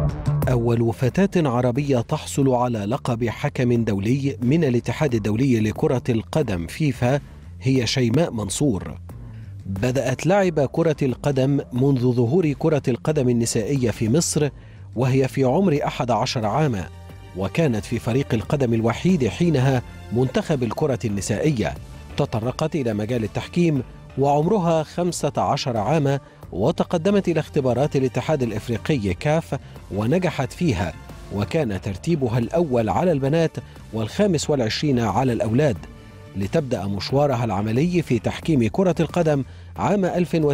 أول فتاة عربية تحصل على لقب حكم دولي من الاتحاد الدولي لكرة القدم فيفا هي شيماء منصور. بدأت لعب كرة القدم منذ ظهور كرة القدم النسائية في مصر وهي في عمر 11 عاما وكانت في فريق القدم الوحيد حينها منتخب الكرة النسائية تطرقت إلى مجال التحكيم وعمرها 15 عاما وتقدمت إلى اختبارات الاتحاد الإفريقي كاف ونجحت فيها وكان ترتيبها الأول على البنات والخامس والعشرين على الأولاد لتبدأ مشوارها العملي في تحكيم كرة القدم عام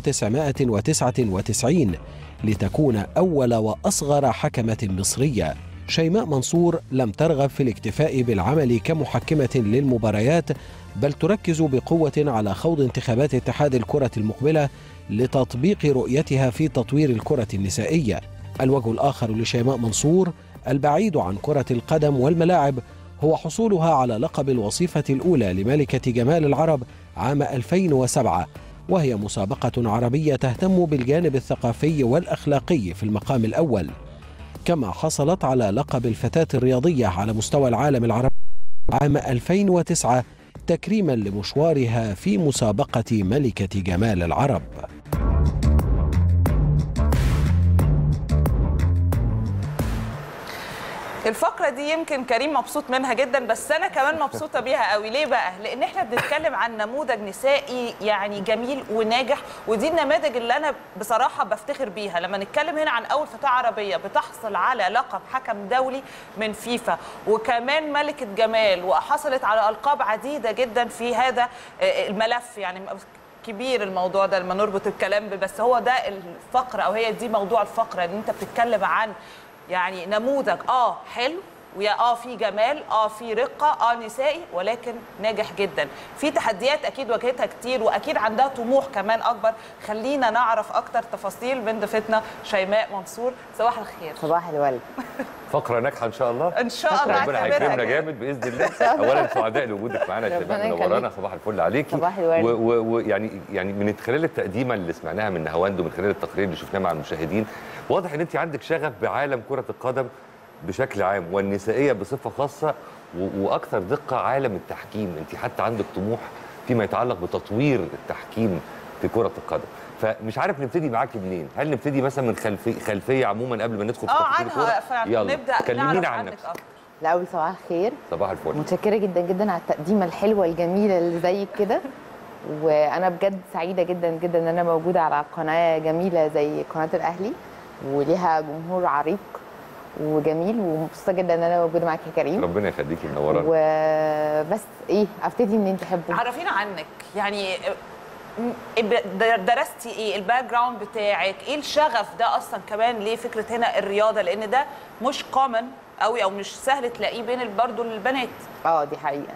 1999 لتكون أول وأصغر حكمة مصرية شيماء منصور لم ترغب في الاكتفاء بالعمل كمحكمة للمباريات بل تركز بقوة على خوض انتخابات اتحاد الكرة المقبلة لتطبيق رؤيتها في تطوير الكرة النسائية. الوجه الآخر لشيماء منصور البعيد عن كرة القدم والملاعب هو حصولها على لقب الوصيفة الأولى لملكة جمال العرب عام 2007 وهي مسابقة عربية تهتم بالجانب الثقافي والأخلاقي في المقام الأول. كما حصلت على لقب الفتاة الرياضية على مستوى العالم العربي عام 2009 تكريما لمشوارها في مسابقة ملكة جمال العرب. الفقرة دي يمكن كريم مبسوط منها جدا بس أنا كمان مبسوطة بيها قوي ليه بقى؟ لأن احنا بنتكلم عن نموذج نسائي يعني جميل وناجح ودي النماذج اللي أنا بصراحة بفتخر بيها لما نتكلم هنا عن أول فتاة عربية بتحصل على لقب حكم دولي من فيفا وكمان ملكة جمال وحصلت على ألقاب عديدة جدا في هذا الملف يعني كبير الموضوع ده لما نربط الكلام بس هو ده الفقرة أو هي دي موضوع الفقرة إن أنت بتتكلم عن يعني نموذج اه حلو ويا اه في جمال اه في رقه اه نسائي ولكن ناجح جدا في تحديات اكيد واجهتها كتير واكيد عندها طموح كمان اكبر خلينا نعرف اكتر تفاصيل من ضيفتنا شيماء منصور صباح الخير صباح الورد فقره ناجحه ان شاء الله ان شاء الله ربنا هيكرمنا جامد باذن الله اولا سعداء لوجودك معانا يا شيماء منورانا صباح الفل عليكي صباح الورد ويعني يعني من خلال التقديمه اللي سمعناها من نهاوند ومن خلال التقرير اللي شفناه مع المشاهدين واضح ان انت عندك شغف بعالم كره القدم بشكل عام والنسائيه بصفه خاصه واكثر دقه عالم التحكيم انت حتى عندك طموح فيما يتعلق بتطوير التحكيم في كره القدم فمش عارف نبتدي معاكي منين هل نبتدي مثلا من خلفيه خلفيه عموما قبل ما ندخل في اه تفاصيل الكوره عنها فعلا يلا نبدا كلمينا نعرف عن عنك نفسك اكتر الاول صباح الخير صباح الفل متشكره جدا جدا على التقديمه الحلوه الجميله اللي زي كده وانا بجد سعيده جدا جدا ان انا موجوده على قناه جميله زي قناه الاهلي وليها جمهور عريق وجميل ومبسوطه جدا ان انا موجوده معاك يا كريم ربنا يخليكي منورانا وبس ايه ابتدي منين تحبوا عرفينا عنك يعني درستي ايه الباك جراوند بتاعك ايه الشغف ده اصلا كمان ليه فكره هنا الرياضه لان ده مش كومن قوي او مش سهل تلاقيه بين برضه البنات اه دي حقيقه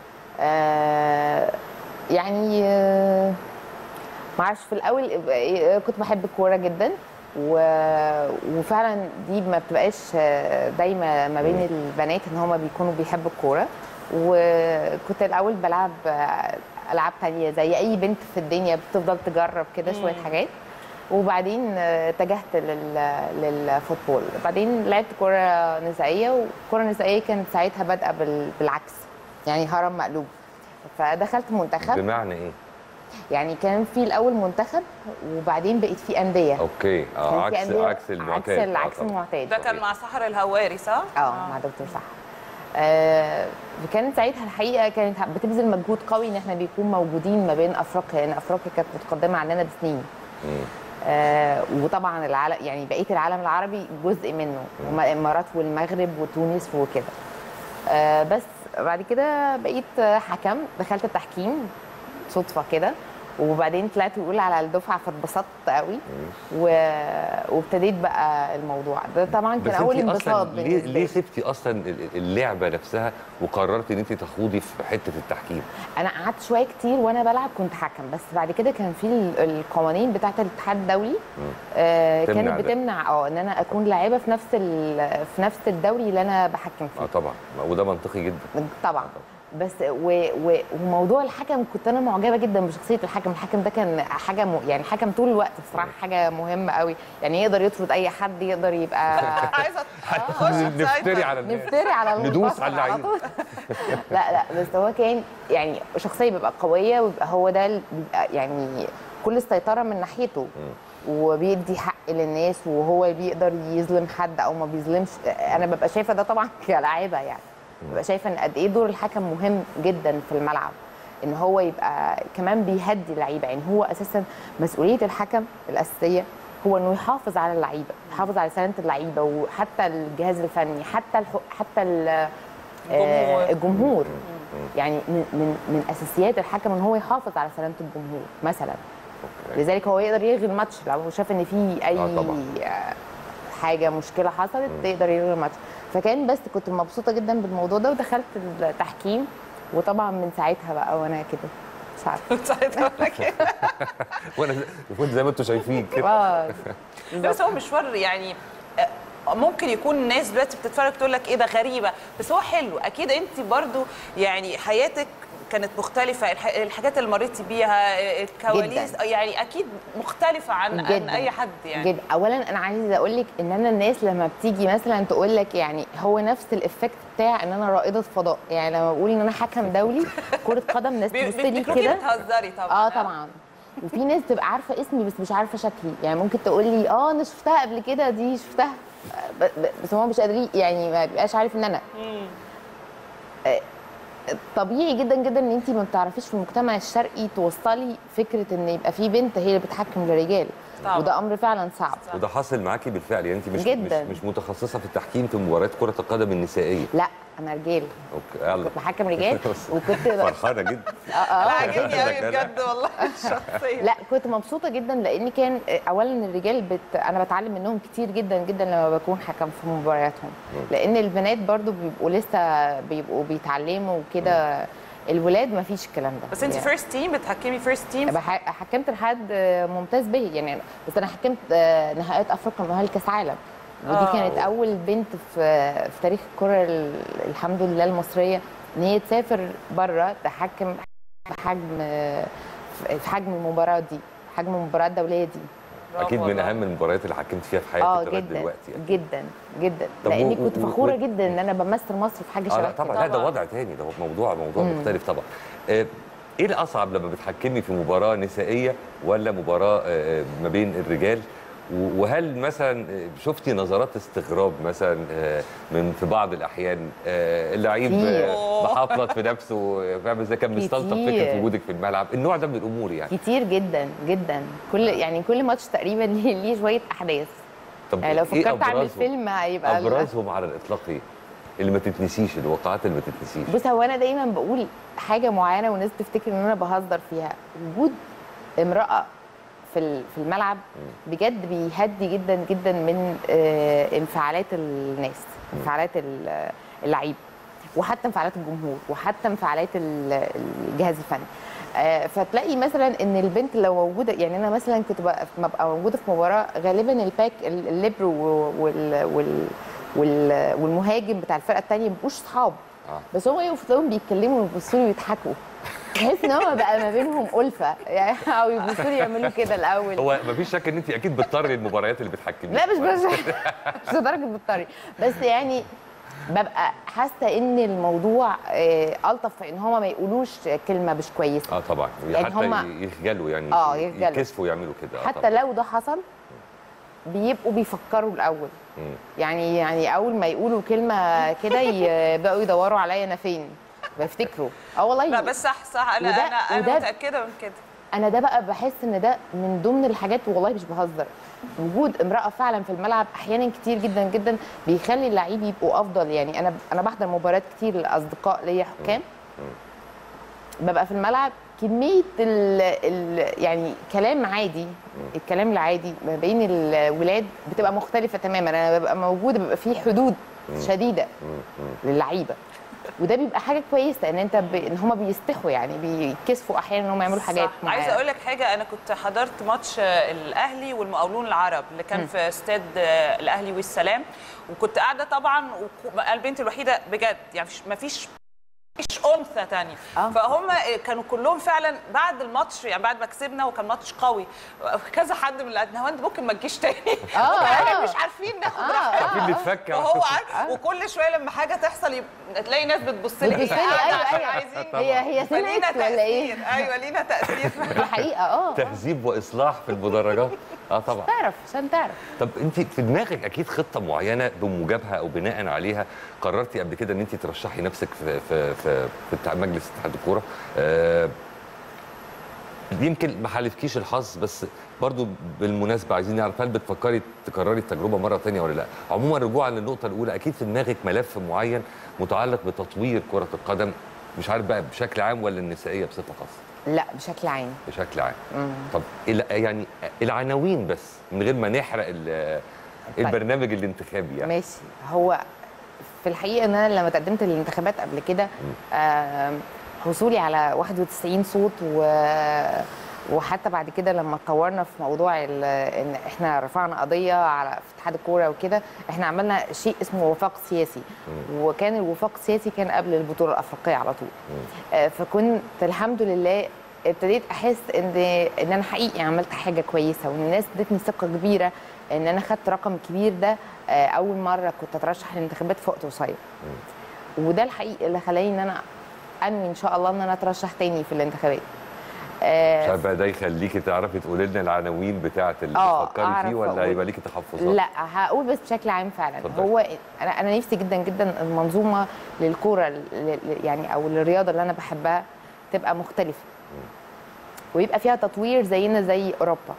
آه يعني آه معرفش في الاول كنت بحب الكوره جدا و... وفعلا دي ما بتبقاش دايما ما بين البنات ان هم بيكونوا بيحبوا الكوره وكنت الاول بلعب العاب تانية زي اي بنت في الدنيا بتفضل تجرب كده شويه حاجات وبعدين اتجهت لل... للفوتبول بعدين لعبت كره نسائيه والكره النسائيه كانت ساعتها بادئه بال... بالعكس يعني هرم مقلوب فدخلت منتخب بمعنى ايه يعني كان في الاول منتخب وبعدين بقيت في انديه اوكي اه عكس أندية عكس المعتاد عكس عكس المعتاد ده كان مع سحر الهواري صح؟ اه مع دكتور سحر آه كانت ساعتها الحقيقه كانت بتبذل مجهود قوي ان احنا بيكون موجودين ما بين افريقيا لان افريقيا كانت متقدمه عننا بسنين آه وطبعا العالم يعني بقيه العالم العربي جزء منه هم الامارات والمغرب وتونس وكده آه بس بعد كده بقيت حكم دخلت التحكيم صدفه كده وبعدين طلعت الاولى على الدفعه فاتبسطت قوي و... وابتديت بقى الموضوع ده طبعا كان اول انبساط ليه ليه سبتي اصلا اللعبه نفسها وقررتي ان انت تخوضي في حته التحكيم انا قعدت شويه كتير وانا بلعب كنت حكم بس بعد كده كان في القوانين بتاعه الاتحاد الدولي آه كانت بتمنع اه ان انا اكون لاعبه في نفس في نفس الدوري اللي انا بحكم فيه اه طبعا وده منطقي جدا طبعا بس و و وموضوع الحكم كنت انا معجبه جدا بشخصيه الحكم الحكم ده كان حاجه م... يعني حكم طول الوقت بصراحه حاجه مهمه قوي يعني يقدر يطرد اي حد يقدر يبقى عايزه اخش نفتري على الناس نفتري على ندوس البصر على اللعيبة. طول. لا لا بس هو كان يعني شخصيه بيبقى قويه ويبقى هو ده اللي بيبقى يعني كل السيطره من ناحيته وبيدي حق للناس وهو بيقدر يظلم حد او ما بيظلمش انا ببقى شايفه ده طبعا كلاعيبه يعني ببقى شايفه ان قد ايه دور الحكم مهم جدا في الملعب ان هو يبقى كمان بيهدي اللعيبه يعني هو اساسا مسؤوليه الحكم الاساسيه هو انه يحافظ على اللعيبه يحافظ على سلامه اللعيبه وحتى الجهاز الفني حتى الح... حتى ال... الجمهور. آه، الجمهور يعني من من من اساسيات الحكم ان هو يحافظ على سلامه الجمهور مثلا أوكي. لذلك هو يقدر يلغي الماتش لو هو شاف ان في اي آه طبعاً. آه، حاجه مشكله حصلت يقدر يلغي الماتش فكان بس كنت مبسوطه جدا بالموضوع ده ودخلت التحكيم وطبعا من ساعتها بقى وانا كده مش عارفه ساعتها أقول لك إيه. وانا كنت زي ما انتم شايفين كده اه لا، بس هو مشوار يعني آه، ممكن يكون الناس دلوقتي بتتفرج تقول لك ايه ده غريبه بس هو حلو اكيد انت برضو يعني حياتك كانت مختلفة الح- الحاجات اللي مريتي بيها آه، الكواليس جداً. يعني أكيد مختلفة عن, عن جدا أي حد يعني جدا اولا انا عايزه اقول لك ان انا الناس لما بتيجي مثلا تقول لك يعني هو نفس الافكت بتاع ان انا رائده فضاء يعني لما بقول ان انا حكم دولي كره قدم ناس بي- تبص لي بيفتكروكي كده بتهزري طبعا اه طبعا وفي ناس تبقى عارفه اسمي بس مش عارفه شكلي يعني ممكن تقول لي اه انا شفتها قبل كده دي شفتها ب- ب- بس هو مش قادرين يعني ما بيبقاش عارف ان انا آه، طبيعي جدا جدا ان انت ما بتعرفيش في المجتمع الشرقي توصلي فكره ان يبقى في بنت هي اللي بتحكم الرجال طبعا. وده امر فعلا صعب وده حصل معاكي بالفعل يعني انت مش جداً. مش, مش متخصصه في التحكيم في مباريات كره القدم النسائيه لا انا رجال اوكي يلا كنت بحكم رجال وكنت فرحانه جدا اه اه لا عاجبني ده قوي كلام. بجد والله الشخصية لا كنت مبسوطه جدا لان كان اولا الرجال بت... انا بتعلم منهم كتير جدا جدا لما بكون حكم في مبارياتهم لان البنات برضو بيبقوا لسه بيبقوا بيتعلموا وكده الولاد ما فيش الكلام ده بس انت يعني فيرست تيم بتحكمي فيرست تيم بح- حكمت لحد ممتاز به يعني بس انا حكمت آه، نهائيات افريقيا مؤهل كاس عالم ودي آه. كانت اول بنت في في تاريخ الكره ال- الحمد لله المصريه ان هي تسافر بره تحكم بحجم في حجم المباراه دي حجم المباراه الدوليه دي برافو اكيد من والله. اهم المباريات اللي حكمت فيها في اه حياتك لغايه جدا دلوقتي يعني. جدا جدا طب لاني و- كنت و- فخوره و- جدا ان انا بمثل مصر في حاجه اه شبه لا كده طبعا لا ده طبعاً. وضع تاني ده موضوع موضوع مم. مختلف طبعا آه، ايه الاصعب لما بتحكمي في مباراه نسائيه ولا مباراه آه، ما بين الرجال و- وهل مثلا آه، شفتي نظرات استغراب مثلا آه، من في بعض الاحيان آه، اللعيب كتير. آه، محافظ في نفسه آه، فاهم ازاي كان مستلطف كتير. فكره وجودك في الملعب النوع ده من الامور يعني كتير جدا جدا كل يعني كل ماتش تقريبا ليه ليه شويه احداث طب يعني لو إيه فكرت اعمل أبرزهم؟ فيلم هيبقى ال- ابرزهم على الاطلاق ايه اللي ما تتنسيش الوقعات اللي ما تتنسيش بص هو انا دايما بقول حاجه معينه والناس تفتكر ان انا بهزر فيها وجود امراه في ال- في الملعب بجد بيهدي جدا جدا من آه، انفعالات الناس انفعالات ال- اللعيب وحتى انفعالات الجمهور وحتى انفعالات ال- الجهاز الفني آه، فتلاقي مثلا ان البنت لو موجوده يعني انا مثلا كنت ببقى ببقى موجوده في مباراه غالبا الباك ال- الليبر وال وال وال والمهاجم بتاع الفرقه الثانيه ما بيبقوش صحاب آه. بس هم يقفوا تلاقيهم بيتكلموا ويبصوا لي ويضحكوا تحس ان هو بقى ما بينهم الفه يعني او يبصوا لي يعملوا كده الاول هو ما فيش شك ان انت اكيد بتضطري المباريات اللي بتحكمي لا مش بس مش لدرجه بالطري بس يعني ببقى حاسه ان الموضوع آه، الطف في ان هم ما يقولوش كلمه مش كويسه اه طبعا يعني حتى هما- يخجلوا يعني آه، يخجلوا. يكسفوا يعملوا كده آه حتى طبعاً. لو ده حصل بيبقوا بيفكروا الاول مم. يعني يعني اول ما يقولوا كلمه كده يبداوا يدوروا عليا انا فين بيفتكروا اه والله لا بس صح صح انا وده- انا انا وده- متاكده من كده انا ده بقى بحس ان ده من ضمن الحاجات والله مش بهزر وجود امراه فعلا في الملعب احيانا كتير جدا جدا بيخلي اللعيب يبقوا افضل يعني انا انا بحضر مباريات كتير لاصدقاء ليا حكام ببقى في الملعب كميه ال ال يعني كلام عادي الكلام العادي ما بين الولاد بتبقى مختلفه تماما انا ببقى موجوده بيبقى في حدود شديده للعيبه وده بيبقى حاجه كويسه ان انت ب... ان هم بيستحوا يعني بيكسفوا احيانا ان هم يعملوا حاجات صح. عايزه اقول لك حاجه انا كنت حضرت ماتش آه، الاهلي والمقاولون العرب اللي كان في استاد آه، الاهلي والسلام وكنت قاعده طبعا وك- البنت الوحيده بجد يعني ما فيش مفيش انثى تانية آه. فهم كانوا كلهم فعلا بعد الماتش يعني بعد ما كسبنا وكان ماتش قوي كذا حد من النهاوند ممكن ما تجيش تاني آه، احنا آه. مش عارفين ناخد آه، راحتنا عارفين نتفك وهو عارف وكل شويه لما حاجه تحصل يب... تلاقي ناس بتبص لي بتبص لي، أيوة، أيوة. عايزين هي هي فلينا سمعت ولا ايه؟ تاثير ايوه لينا تاثير دي حقيقه اه آه. تهذيب واصلاح في المدرجات اه طبعا تعرف عشان تعرف طب انت في دماغك اكيد خطه معينه بموجبها او بناء عليها قررتي قبل كده ان انت ترشحي نفسك في في في, في بتاع مجلس اتحاد الكوره آه يمكن ما حالفكيش الحظ بس برضو بالمناسبه عايزين نعرف هل بتفكري تكرري التجربه مره ثانيه ولا لا عموما رجوعا للنقطه الاولى اكيد في دماغك ملف معين متعلق بتطوير كره القدم مش عارف بقى بشكل عام ولا النسائيه بصفه خاصه لا بشكل عام بشكل عام طب ال- يعني العناوين بس من غير ما نحرق ال- البرنامج الانتخابي يعني ماشي هو في الحقيقه ان انا لما تقدمت للانتخابات قبل كده آم، حصولي على 91 صوت و وحتى بعد كده لما اتطورنا في موضوع ال- ان احنا رفعنا قضيه على في اتحاد الكوره وكده احنا عملنا شيء اسمه وفاق سياسي وكان الوفاق السياسي كان قبل البطوله الافريقيه على طول آه، فكنت الحمد لله ابتديت احس ان ان انا حقيقي عملت حاجه كويسه وان الناس ادتني ثقه كبيره ان انا خدت رقم كبير ده آه، اول مره كنت اترشح للانتخابات في وقت قصير وده الحقيقي اللي خلاني ان انا انوي ان شاء الله ان انا اترشح تاني في الانتخابات مش آه، عارف بقى ده يخليكي تعرفي تقولي لنا العناوين بتاعه اللي آه، بتفكري أعرف فيه ولا أقول. هيبقى ليكي تحفظات؟ لا هقول بس بشكل عام فعلا اتفضلي. هو انا انا نفسي جدا جدا المنظومه للكوره ل- ل- يعني او للرياضه اللي انا بحبها تبقى مختلفه ويبقى فيها تطوير زينا زي اوروبا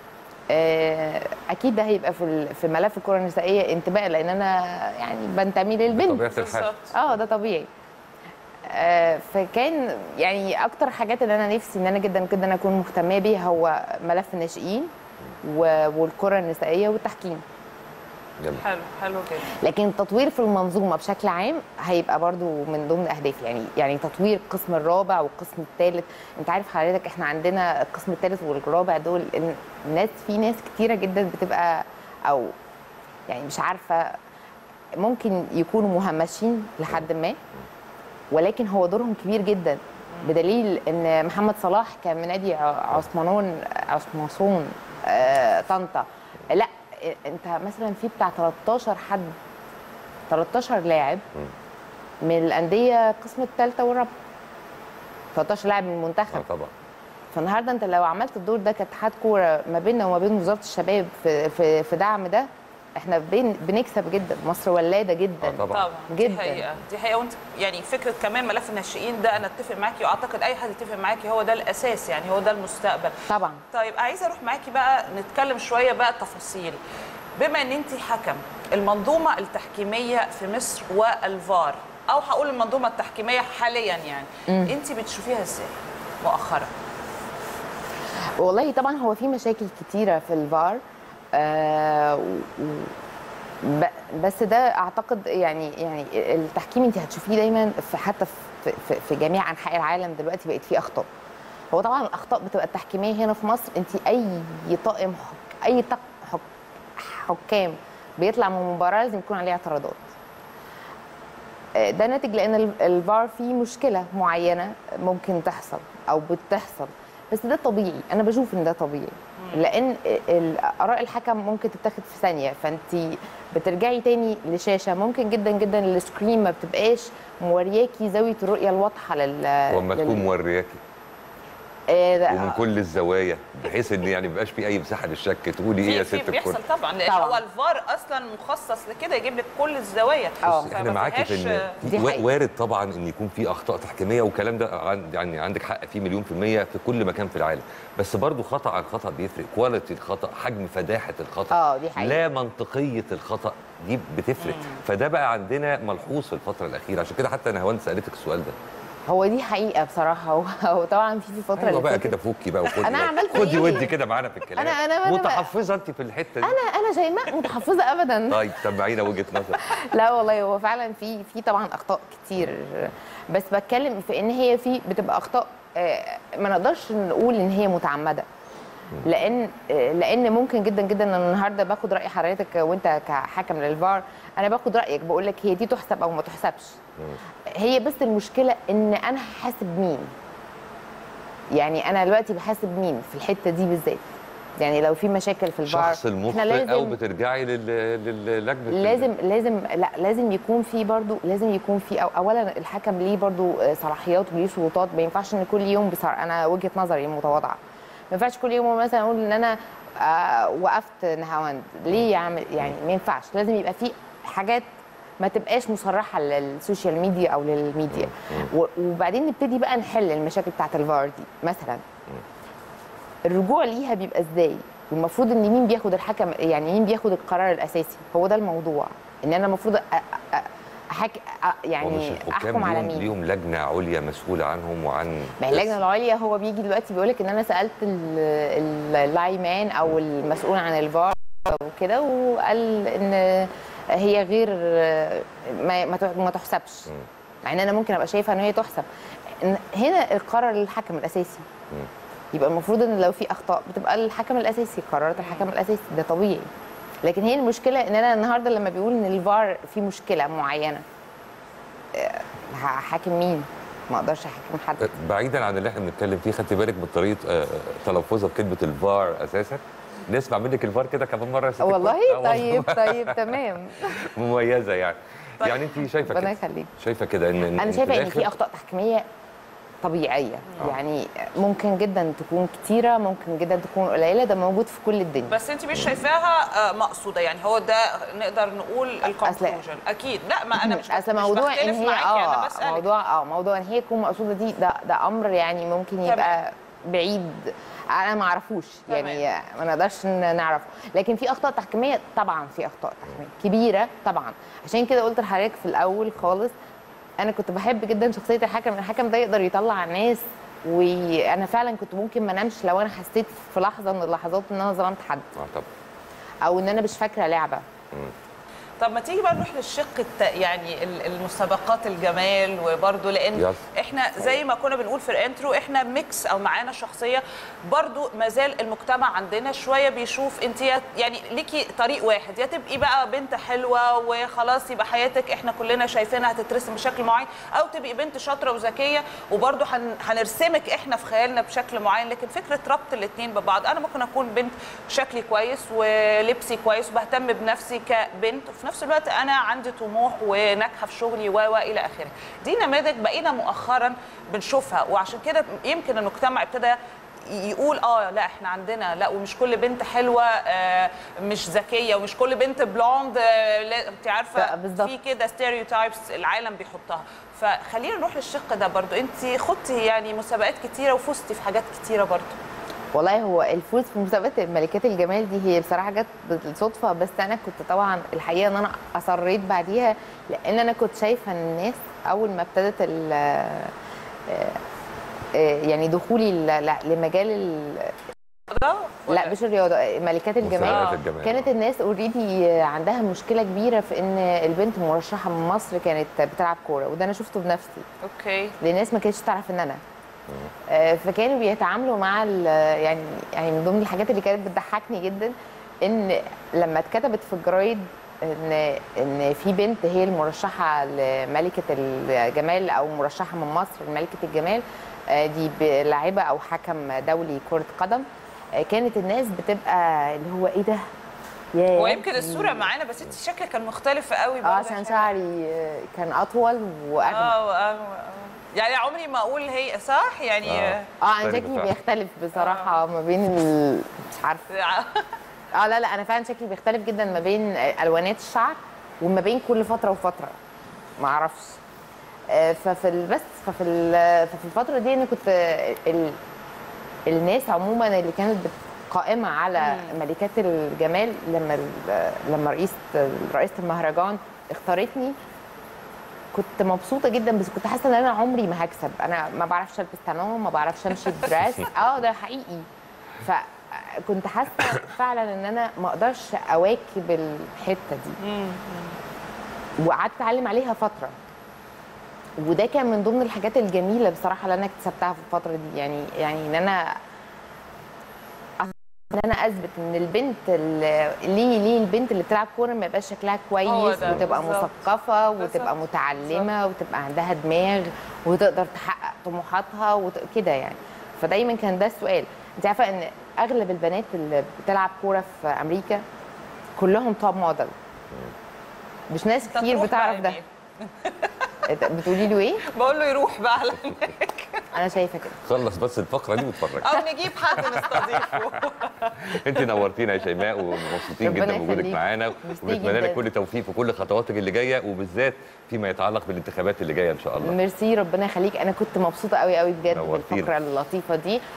آه، اكيد ده هيبقى في ال- في ملف الكره النسائيه انتماء لان انا يعني بنتمي للبنت طبيعه الحال بالظبط اه ده طبيعي آه، فكان يعني اكتر حاجات اللي انا نفسي ان انا جدا جدا اكون مهتمه بيها هو ملف الناشئين و- والكره النسائيه والتحكيم جميل. حلو حلو جدا لكن التطوير في المنظومه بشكل عام هيبقى برضو من ضمن اهدافي يعني يعني تطوير القسم الرابع والقسم الثالث انت عارف حضرتك احنا عندنا القسم الثالث والرابع دول إن الناس في ناس كتيره جدا بتبقى او يعني مش عارفه ممكن يكونوا مهمشين لحد ما ولكن هو دورهم كبير جدا بدليل ان محمد صلاح كان من نادي ع- عثمانون عثمانسون آه، طنطا لا انت مثلا في بتاع 13 حد 13 لاعب من الانديه القسم الثالثه والرابعه 13 لاعب من المنتخب اه طبعا فالنهارده انت لو عملت الدور ده كاتحاد كوره ما بيننا وما بين وزاره الشباب في في, في دعم ده احنا بين بنكسب جدا مصر ولاده جدا اه طبعا طبعا دي جداً. حقيقه دي حقيقه وانت يعني فكره كمان ملف الناشئين ده انا اتفق معاكي واعتقد اي حد يتفق معاكي هو ده الاساس يعني هو ده المستقبل طبعا طيب عايزه اروح معاكي بقى نتكلم شويه بقى تفاصيل بما ان انت حكم المنظومه التحكيميه في مصر والفار او هقول المنظومه التحكيميه حاليا يعني انت بتشوفيها ازاي مؤخرا والله طبعا هو في مشاكل كتيره في الفار آه و- و- ب- بس ده اعتقد يعني يعني التحكيم انت هتشوفيه دايما في حتى في, في, في جميع انحاء العالم دلوقتي بقت فيه اخطاء هو طبعا الاخطاء بتبقى التحكيميه هنا في مصر انت اي طاقم حك اي طاقم حك حكام بيطلع من مباراه لازم يكون عليه اعتراضات آه، ده ناتج لان ال- الفار فيه مشكله معينه ممكن تحصل او بتحصل بس ده طبيعي انا بشوف ان ده طبيعي لان ال- اراء الحكم ممكن تتاخد في ثانيه فانت بترجعي تاني لشاشه ممكن جدا جدا السكرين ما بتبقاش مورياكي زاويه الرؤيه الواضحه لل واما لل- تكون مورياكي آه، ده- ومن كل الزوايا بحيث ان يعني ما يبقاش في اي مساحه للشك تقولي ايه يا في, في ست بيحصل الكل طبعا لان طبعاً. هو الفار اصلا مخصص لكده يجيب لك كل الزوايا آه. بص، احنا فما معاكي في فيهاش- ان دي في- حقيقة. وارد طبعا ان يكون في اخطاء تحكيميه والكلام ده عن- يعني عندك حق فيه مليون في الميه في كل مكان في العالم بس برضو خطا عن خطا بيفرق كواليتي الخطا حجم فداحه الخطا اه دي حقيقة لا منطقيه الخطا دي بتفرق فده بقى عندنا ملحوظ في الفتره الاخيره عشان كده حتى نهوان سالتك السؤال ده هو دي حقيقه بصراحه هو- هو طبعا في في فتره ايوه اللي بقى فاتت- كده فوكي بقى وخدي أنا بقى. عملت خدي إيه؟ ودي كده معانا في الكلام أنا- أنا- أنا- متحفظه انت في الحته دي انا انا شيماء متحفظه ابدا طيب سمعينا وجهه نظر لا والله هو فعلا في في طبعا اخطاء كتير بس بتكلم في ان هي في بتبقى اخطاء آه، ما نقدرش نقول ان هي متعمده لان لان ممكن جدا جدا انا النهارده باخد راي حضرتك وانت كحكم للفار انا باخد رايك بقول لك هي دي تحسب او ما تحسبش هي بس المشكله ان انا هحاسب مين يعني انا دلوقتي بحاسب مين في الحته دي بالذات يعني لو في مشاكل في الفار شخص المخطئ او بترجعي لل- للجنه لازم لازم لا لازم يكون في برضو لازم يكون في أو اولا الحكم ليه برضو صلاحيات وليه سلطات ما ينفعش ان كل يوم بصار انا وجهه نظري المتواضعه ما ينفعش كل يوم مثلا اقول ان انا آه وقفت نهاوند ليه يعمل يعني ما ينفعش لازم يبقى في حاجات ما تبقاش مصرحه للسوشيال ميديا او للميديا و- وبعدين نبتدي بقى نحل المشاكل بتاعت الفار دي مثلا الرجوع ليها بيبقى ازاي والمفروض ان مين بياخد الحكم يعني مين بياخد القرار الاساسي هو ده الموضوع ان انا المفروض أ- أ- أحك... أ- ومش يعني الحكام احكم على ليهم, مين ليهم لجنه عليا مسؤوله عنهم وعن ما هي اللجنه العليا هو بيجي دلوقتي بيقول لك ان انا سالت ال- ال- اللايمان او المسؤول عن الفار وكده وقال ان هي غير ما ما تح- ما تحسبش مع ان انا ممكن ابقى شايفه ان هي تحسب إن هنا القرار الحكم الاساسي يبقى المفروض ان لو في اخطاء بتبقى الحكم الاساسي قرارات الحكم الاساسي ده طبيعي لكن هي المشكله ان انا النهارده لما بيقول ان الفار في مشكله معينه آه، هحاكم مين ما اقدرش احاكم حد بعيدا عن اللي احنا بنتكلم فيه خدت بالك من طريقه آه، تلفظها بكلمه الفار اساسا نسمع منك الفار كده كمان مره يا ست الكل؟ والله آه، طيب طيب تمام مميزه يعني يعني انت شايفه ربنا كده يخليك شايفه كده ان انا في شايفه ان الآخر في اخطاء تحكيميه طبيعيه يعني ممكن جدا تكون كتيره ممكن جدا تكون قليله ده موجود في كل الدنيا بس انت مش شايفاها آه، مقصوده يعني هو ده نقدر نقول الكونكلوجن اكيد لا ما انا مش اصل مش موضوع ان بختلف هي معاكي، انا اه بسالك موضوع اه موضوع ان هي تكون مقصوده دي ده ده امر يعني ممكن يبقى بعيد انا ما اعرفوش يعني ما نقدرش ن- نعرفه لكن في اخطاء تحكيميه طبعا في اخطاء تحكيميه كبيره طبعا عشان كده قلت لحضرتك في الاول خالص انا كنت بحب جدا شخصيه الحكم الحكم ده يقدر يطلع ناس وانا فعلا كنت ممكن ما انامش لو انا حسيت في لحظه من اللحظات ان انا ظلمت حد اه طبعا او ان انا مش فاكره لعبه طب ما تيجي بقى نروح للشق الت... يعني ال- المسابقات الجمال وبرده لان يلا. احنا زي ما كنا بنقول في الانترو احنا ميكس او معانا شخصيه برضو ما زال المجتمع عندنا شويه بيشوف انت يا- يعني ليكي طريق واحد يا تبقي بقى بنت حلوه وخلاص يبقى حياتك احنا كلنا شايفينها هتترسم بشكل معين او تبقي بنت شاطره وذكيه وبرضو هن... هنرسمك احنا في خيالنا بشكل معين لكن فكره ربط الاثنين ببعض انا ممكن اكون بنت شكلي كويس ولبسي كويس وبهتم بنفسي كبنت وفي نفس الوقت انا عندي طموح وناجحه في شغلي و و الى اخره دي نماذج بقينا مؤخرا بنشوفها وعشان كده يمكن المجتمع ابتدى يقول اه لا احنا عندنا لا ومش كل بنت حلوه آه مش ذكيه ومش كل بنت بلوند آه لا- انت لا، عارفه بالظبط. في كده ستيريوتايبس العالم بيحطها فخلينا نروح للشق ده برضو انت خضتي يعني مسابقات كتيره وفزتي في حاجات كتيره برضو والله هو الفوز في مسابقه ملكات الجمال دي هي بصراحه جت بالصدفه بس انا كنت طبعا الحقيقه ان انا اصريت بعديها لان انا كنت شايفه ان الناس اول ما ابتدت ال يعني دخولي ل- ل- لمجال ال- ده لا مش الرياضه ملكات الجمال مسابقات الجمال. كانت الناس اوريدي عندها مشكله كبيره في ان البنت مرشحه من مصر كانت بتلعب كوره وده انا شفته بنفسي اوكي لان الناس ما كانتش تعرف ان انا آه، فكانوا بيتعاملوا مع ال- يعني يعني من ضمن الحاجات اللي كانت بتضحكني جدا ان لما اتكتبت في الجرايد ان ان في بنت هي المرشحه لملكه الجمال او مرشحه من مصر لملكه الجمال آه، دي ب- لاعبه او حكم دولي كره قدم آه، كانت الناس بتبقى اللي هو ايه ده ياه ويمكن الصوره معانا بس انت شكلك كان مختلف قوي اه برضه عشان شعري آه، كان اطول واجمل اه آه، آه. يعني عمري ما اقول هي صح يعني آه. اه انا مختلفة شكلي فعلا. بيختلف بصراحه ما بين ال... مش عارفه اه لا لا انا فعلا شكلي بيختلف جدا ما بين الوانات الشعر وما بين كل فتره وفتره ما اعرفش آه، ففي ال- بس ففي ال- ففي الفتره دي انا كنت آه، ال... الناس عموما اللي كانت بت- قائمه على ملكات الجمال لما ال- لما رئيس رئيسه المهرجان اختارتني كنت مبسوطه جدا بس كنت حاسه ان انا عمري ما هكسب انا ما بعرفش البس تمام ما بعرفش امشي بدريس اه ده حقيقي فكنت حاسه فعلا ان انا ما اقدرش اواكب الحته دي وقعدت اتعلم عليها فتره وده كان من ضمن الحاجات الجميله بصراحه اللي انا اكتسبتها في الفتره دي يعني يعني ان انا ان انا اثبت ان البنت اللي ليه ليه البنت اللي بتلعب كوره ما يبقاش شكلها هو كويس ده، وتبقى بالظبط. مثقفه بالظبط. وتبقى متعلمه وتبقى عندها دماغ وتقدر تحقق طموحاتها وكده يعني فدايما كان ده السؤال انت عارفه ان اغلب البنات اللي بتلعب كوره في امريكا كلهم توب موديل مش ناس طب كتير روح بتعرف بقى ده يمين. بتقولي له ايه بقول له يروح بقى على انا شايفه كده خلص بس الفقره دي واتفرج او نجيب حد نستضيفه انت نورتينا يا شيماء ومبسوطين ربنا جدا بوجودك يخليك. معانا ميرسي وبنتمنى لك جداً. كل توفيق في كل خطواتك اللي جايه وبالذات فيما يتعلق بالانتخابات اللي جايه ان شاء الله ميرسي ربنا يخليك انا كنت مبسوطه قوي قوي بجد نورتينا. بالفقره اللطيفه دي